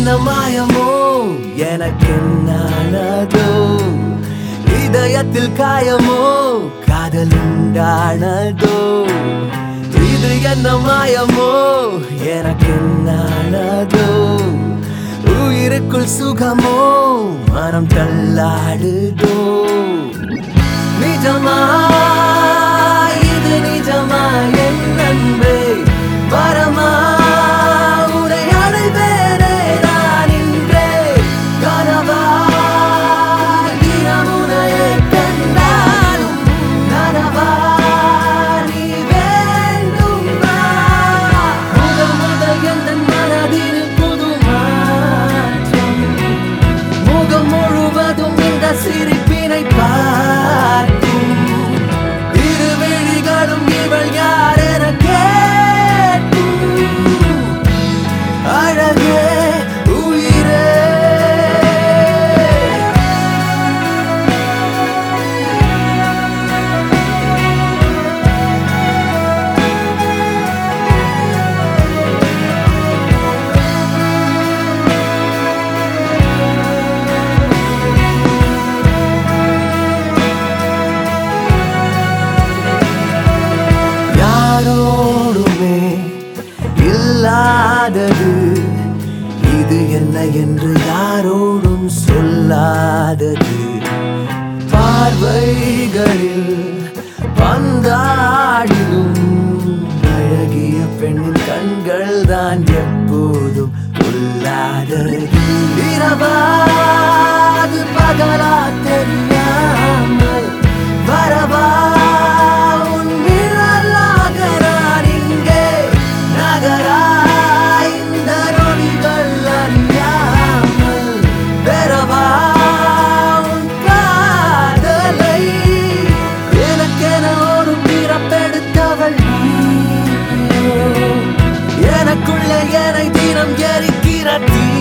என்ன மாயமோ எனக்கு என்னானதோ இதயத்தில் காயமோ காதல் உண்டானதோ இது என்ன மாயமோ எனக்கு என்னானதோ உயிருக்குள் சுகமோ மனம் தள்ளாடுதோ நிஜமா இது நிஜமா என் அன்பே வரமா உனை அடைவேனே நான் இன்றே கனவா தினம் உனையே கண்டாலும் நனவா நீ வேண்டும் வா. முதல் முதல் எந்தன் மனதில் புது மாற்றம் முகம் முழுவதும் இந்த சிரிப்பினை பார்க்கும் இரு விழிகளும் இவள் யார் என கேட்கும் அழகே உயிரே யாரோடுமே இல்லாதது இது என்ன என்று யாரோடும் சொல்லாதது பார்வைகளில் பந்தாடிடும் அழகிய பெண்ணின் கண்கள் தான் எப்போதும் கொல்லாதது இரவாது பகலா தெரியாமல் வரவா உன் நிழலாக நான் இங்கே நகரா இந்த நொடிகள் அறியாமல் பெறவா உன் காதலை எனக்கென ஒரு பிறப்பெடுத்தவள் நீயோ. எனக்குள்ளே என்னை தினம் எரிக்கிற தீ